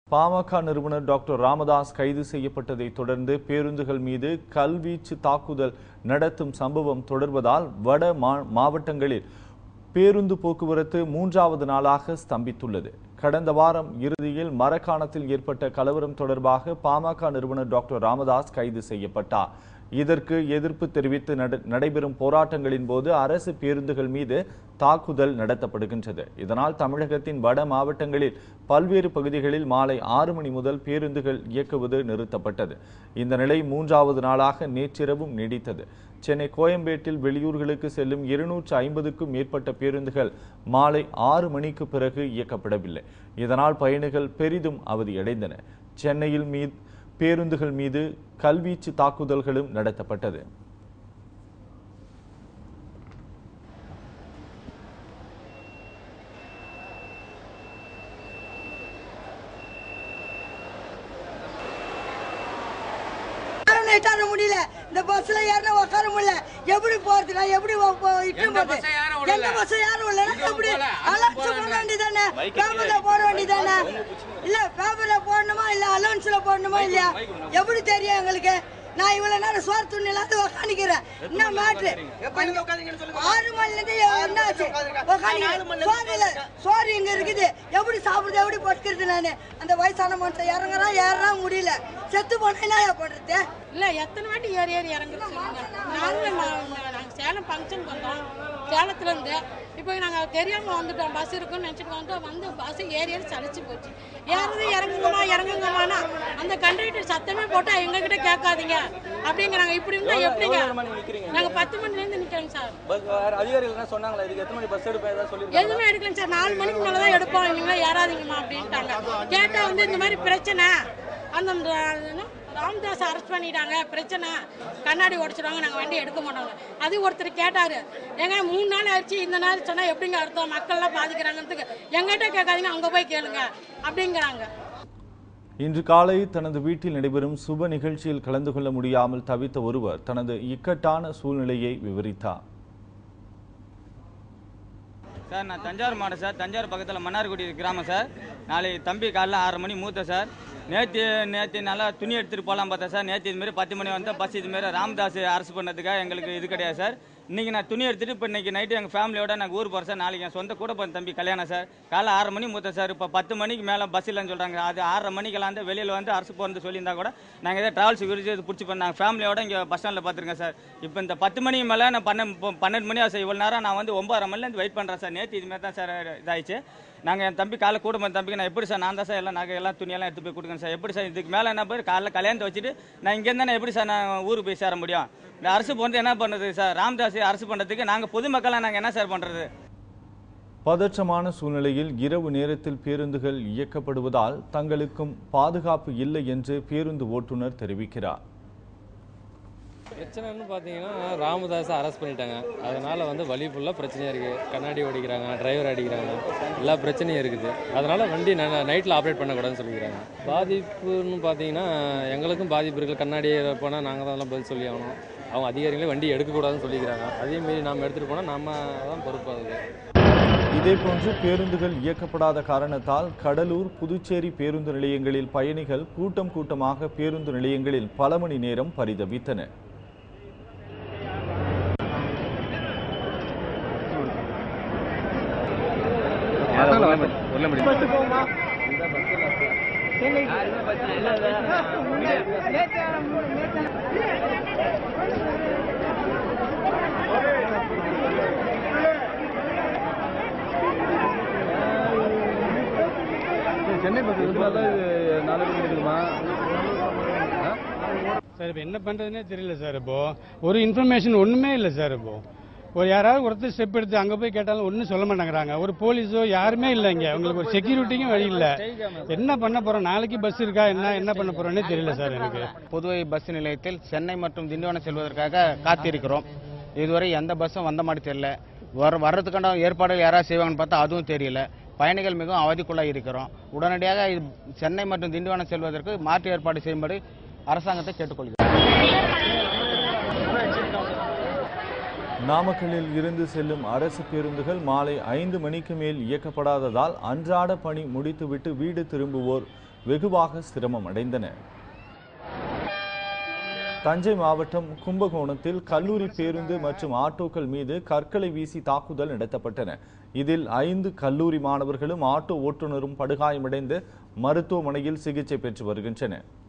பாமக நிறுவனர் டாக்டர் ராமதாஸ் கைது செய்யப்பட்டதை தொடர்ந்து பேருந்துகள் மீது கல்வீச்சு தாக்குதல் நடத்தும் சம்பவம் தொடர்வதால் வட மா- மாவட்டங்களில் பேருந்து போக்குவரத்து மூன்றாவது நாளாக ஸ்தம்பித்துள்ளது கடந்த வாரம் இறுதியில் மரக்காணத்தில் ஏற்பட்ட கலவரம் தொடர்பாக பாமக நிறுவனர் டாக்டர் ராமதாஸ் கைது செய்யப்பட்டார் இதற்கு எதிர்ப்பு தெரிவித்து நட- நடைபெறும் போராட்டங்களின் போது அரசு பேருந்துகள் மீது தாக்குதல் நடத்தப்படுகின்றது இதனால் தமிழகத்தின் வட மாவட்டங்களில் பல்வேறு பகுதிகளில் மாலை ஆறு மணி முதல் பேருந்துகள் இயக்குவது நிறுத்தப்பட்டது இந்த நிலை மூன்றாவது நாளாக நேற்றிரவும் நீடித்தது சென்னை கோயம்பேட்டில் வெளியூர்களுக்கு செல்லும் இருநூற்று ஐம்பதுக்கும் மேற்பட்ட பேருந்துகள் மாலை ஆறு மணிக்கு பிறகு இயக்கப்படவில்லை இதனால் பயணிகள் பெரிதும் அவதியடைந்தனர் சென்னையில் மீ பேருந்துகள் மீது கல்வீச்சு தாக்குதல்களும் நடத்தப்பட்டது யாரும் ஏற்ற முடியல இந்த பஸ்ல ஏறினா உட்கார முடியல எப்படி போறது நான் எப்படி போ- போ- இட்டு எந்த போறது பஸ்ஸை யாரும் விடல? எந்த பஸ் யாரும் இல்ல இதுவும் எப்படி போல, அதுவும் அலௌன்ஸ் போல. போட வேண்டியதானே பேப்பர்ல போட வேண்டியதானே இல்ல பேப்பர்ல போடணுமா இல்ல அலௌன்ஸ்ல போடணுமா இல்லையா எப்படி தெரியும் எங்களுக்கு நான் இவ்வளவு நேரம் சோறு துணி இல்லாத உட்காந்துக்கிறேன் என்ன மேட்ரு ஆறு மணில இருந்து என்ன ஆச்சு உட்காந்து சோறு இல்ல சோறு இங்க இருக்குது எப்படி சாப்பிடுறது எப்படி படுக்கிறது நானு அந்த வயசான மனுஷன் இறங்குறான் ஏறலாம் முடியல செத்து போனா என்ன பண்றது இல்ல எத்தனை வாட்டி ஏறி ஏறி இறங்குறது சொல்லுங்க நாங்களும் நா- நாங்க சேலம் ஃபங்க்ஷனுக்கு வந்தோம் சேலத்துல இருந்து இப்போ நாங்க தெரியாம வந்துட்டோம் பஸ் இருக்குன்னு நினைச்சிட்டு வந்தோம் வந்து பஸ் ஏறி ஏறி சலிச்சு போச்சு ஏறது இறங்குங்கம்மா இறங்குங்கம்மானா அந்த கண்டக்டர் சத்தமே போட்டா எங்க கிட்ட கேட்காதீங்க அப்படிங்கிறாங்க இப்படி இருந்தா எப்படிங்க நாங்க பத்து மணில இருந்து நிக்கிறோங்க சார் பஸ் வேற அதிகாரிகள் என்ன சொன்னாங்களா இதுக்கு எத்தனை மணி பஸ் எடுப்பேன் ஏதாவது சொல்லிருக்காங்க எதுவுமே எடுக்கலங்க சார் நாலு மணிக்கு மேலே தான் எடுப்போம் நீங்களா ஏறாதீங்கம்மா அப்படின்ட்டாங்க கேட்டால் வந்து இந்த மாதிரி பிரச்சனை அந்த ர- என்ன, ராமதாஸ் அரெஸ்ட் பண்ணிட்டாங்க பிரச்சனை கண்ணாடி உடச்சிடுவாங்க நாங்கள் வண்டி எடுக்க மாட்டோங்க அது ஒருத்தர் கேட்டார் ஏங்க மூணு நாள் ஆயிடுச்சு இந்த நாள் சொன்னால் எப்படிங்க அர்த்தம் மக்கள்லாம் பாதிக்கிறாங்கன்றதுக்கு எங்கிட்ட கேட்காதீங்க அங்கே போய் கேளுங்க அப்படிங்கிறாங்க இன்று காலை தனது வீட்டில் நடைபெறும் சுப நிகழ்ச்சியில் கலந்து கொள்ள முடியாமல் தவித்த ஒருவர் தனது இக்கட்டான சூழ்நிலையை விவரித்தார் சார் நான் தஞ்சாவூர் மாவட்டம் சார் தஞ்சாவூர் பக்கத்தில் மன்னார்குடி கிராமம் சார் நாளைக்கு தம்பி காலைல ஆறு மணி மூத்த சார் நேற்று நேற்று நல்லா துணி எடுத்துகிட்டு போகலாம் பார்த்தேன் சார் நேற்று இதுமாரி பத்து மணி வந்தால் பஸ் இதுமாரி ராமதாஸ் அரசு பண்ணதுக்காக எங்களுக்கு இது கிடையாது சார் இன்றைக்கி நான் துணி எடுத்துகிட்டு இப்போ இன்றைக்கி நைட்டு எங்கள் ஃபேமிலியோட நாங்கள் ஊர் போகிறேன் சார் நாளைக்கு என் சொந்த கூட பிறந்த தம்பி கல்யாணம் சார் காலைல ஆறு மணி மூத்த சார் இப்போ பத்து மணிக்கு மேலே பஸ் இல்லைன்னு சொல்கிறாங்க அது ஆறரை மணிக்கெல்லாம் வந்து வெளியில் வந்து அரசு போகிறது சொல்லியிருந்தா கூட நாங்கள் ஏதாவது ட்ராவல்ஸ் விரிச்சு இது பிடிச்சி பண்ண நாங்கள் ஃபேமிலியோட இங்கே பஸ் ஸ்டாண்டில் பார்த்துருக்கேன் சார் இப்போ இந்த பத்து மணிக்கு மேலே நான் பன்னெண்டு இப்போ பன்னெண்டு மணி ஆச்சு இவ்வளோ நேரம் நான் வந்து ஒன்பதரை மணிலேருந்து வெயிட் பண்ணுறேன் சார் நேற்று இதுமாரி தான் சார் இதாயிடுச்சு நாங்கள் என் தம்பி காலை கூட போன தம்பிக்கு நான் எப்படி சார் நான் தான் சார் எல்லாம் நகை எல்லாம் துணியெல்லாம் எடுத்து போய் கொடுக்குறேன் சார் எப்படி சார் இதுக்கு மேலே என்ன போய் காலைல கல்யாணத்தை வச்சுட்டு நான் இங்கேருந்து நான் எப்படி சார் நான் ஊருக்கு போய் சேர முடியும் இந்த அரசு போகிறது என்ன பண்ணுறது சார் ராமதாஸ் அரசு பண்ணுறதுக்கு நாங்கள் பொதுமக்களாக நாங்கள் என்ன சார் பண்ணுறது பதற்றமான சூழ்நிலையில் இரவு நேரத்தில் பேருந்துகள் இயக்கப்படுவதால் தங்களுக்கும் பாதுகாப்பு இல்லை என்று பேருந்து ஓட்டுநர் தெரிவிக்கிறார் பிரச்சனைன்னு பார்த்தீங்கன்னா ராமதாஸை அரெஸ்ட் பண்ணிட்டாங்க அதனால வந்து வழி ஃபுல்லாக பிரச்சனையாக இருக்குது கண்ணாடி ஓடிக்கிறாங்க டிரைவர் அடிக்கிறாங்க எல்லா பிரச்சனையும் இருக்குது அதனால வண்டி நைட்டில் ஆப்ரேட் பண்ணக்கூடாதுன்னு சொல்லிக்கிறாங்க பாதிப்புன்னு பார்த்தீங்கன்னா எங்களுக்கும் பாதிப்பு இருக்குது கண்ணாடி போனால் நாங்கள் தான் எல்லாம் பதில் சொல்லி ஆகணும் அவங்க அதிகாரிகளே வண்டி எடுக்கக்கூடாதுன்னு சொல்லிக்கிறாங்க அதேமாரி நாம் எடுத்துகிட்டு போனால் நம்ம தான் பொறுப்பு அதுக்கு இதேபோன்று பேருந்துகள் இயக்கப்படாத காரணத்தால் கடலூர் புதுச்சேரி பேருந்து நிலையங்களில் பயணிகள் கூட்டம் கூட்டமாக பேருந்து நிலையங்களில் பல மணி நேரம் பரிதவித்தனர் சென்னை பஸ் நாலு மணி இருக்குமா சார் இப்போ என்ன பண்ணுறதுனே தெரியல சார் இப்போ ஒரு இன்ஃபர்மேஷன் ஒன்றுமே இல்லை சார் இப்போ ஒரு யாராவது ஒருத்தர் ஸ்டெப் எடுத்து அங்கே போய் கேட்டாலும் ஒன்றும் சொல்ல மாட்டேங்கிறாங்க ஒரு போலீஸோ யாருமே இல்லை இங்கே உங்களுக்கு ஒரு செக்யூரிட்டிக்கும் வழி இல்லை என்ன பண்ண போகிறோம் நாளைக்கு பஸ் இருக்கா என்ன என்ன பண்ண போகிறோன்னே தெரியல சார் எனக்கு புதுவை பஸ் நிலையத்தில் சென்னை மற்றும் திண்டிவனம் செல்வதற்காக காத்திருக்கிறோம் இதுவரை எந்த பஸ்ஸும் வந்த மாதிரி தெரியல வர வர்றதுக்கான ஏற்பாடுகள் யாராவது செய்வாங்கன்னு பார்த்தா அதுவும் தெரியல பயணிகள் மிகவும் அவதிக்குள்ளாக இருக்கிறோம் உடனடியாக இது சென்னை மற்றும் திண்டிவனம் செல்வதற்கு மாற்று ஏற்பாடு செய்யும்படி அரசாங்கத்தை கேட்டுக்கொள்கிறோம் நாமக்கல்லில் இருந்து செல்லும் அரசு பேருந்துகள் மாலை ஐந்து மணிக்கு மேல் இயக்கப்படாததால் அன்றாட பணி முடித்துவிட்டு வீடு திரும்புவோர் வெகுவாக சிரமம் அடைந்தனர் தஞ்சை மாவட்டம் கும்பகோணத்தில் கல்லூரி பேருந்து மற்றும் ஆட்டோக்கள் மீது கற்களை வீசி தாக்குதல் நடத்தப்பட்டன இதில் ஐந்து கல்லூரி மாணவர்களும் ஆட்டோ ஓட்டுநரும் படுகாயமடைந்து மருத்துவமனையில் சிகிச்சை பெற்று வருகின்றனர்